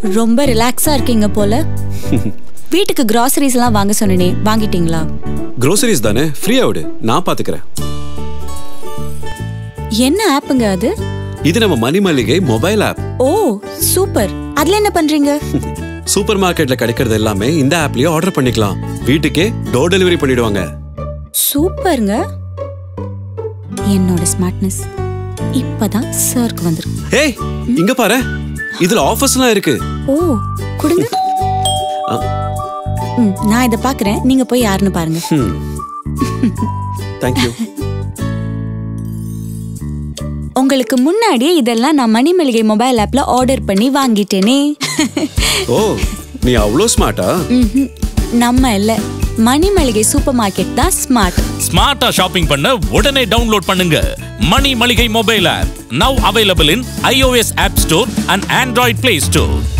ரொம்ப ரிலாக்ஸா இருக்கீங்க போல வீட்டுக்கு கிராசரிஸ் எல்லாம் வாங்க சொன்னனே வாங்கிட்டீங்களா க்ரோசரிஸ் தானே ஃப்ரீயா விடு நான் பாத்துக்கிறேன் என்ன ஆப்புங்க அது இது நம்ம மணி மளிகை மொபைல் ஆப் ஓ சூப்பர் அதுல என்ன பண்றீங்க சூப்பர் மார்க்கெட்ல கிடைக்கிறது எல்லாமே இந்த ஆப்லயே ஆர்டர் பண்ணிக்கலாம் வீட்டுக்கே டோர் டெலிவரி பண்ணிடுவாங்க சூப்பருங்க என்னோட ஸ்மார்ட்னஸ் இப்பதான் சர்க்கு வந்திருக்கு ஏய் இங்க பாரு இதுல ஆஃபர்ஸ்லாம் இருக்கு ஓ கொடுங்க ஆ. ம், நான் இதை பாக்குறேன் நீங்க போய் யாருன்னு பாருங்க தேங்க்யூ உங்களுக்கு முன்னாடியே இதெல்லாம் நான் மணிமளிகை மொபைல் ஆப்ல ஆர்டர் பண்ணி வாங்கிட்டேனே ஓ நீ அவ்வளோ ஸ்மார்ட்டா ம்ஹும். நம்ம இல்ல மணிமளிகை சூப்பர் மார்க்கெட் தான் ஸ்மார்ட் ஸ்மார்ட்டா ஷாப்பிங் பண்ண உடனே டவுன்லோட் பண்ணுங்க Mani Maligai mobile app now available in iOS app store and android play store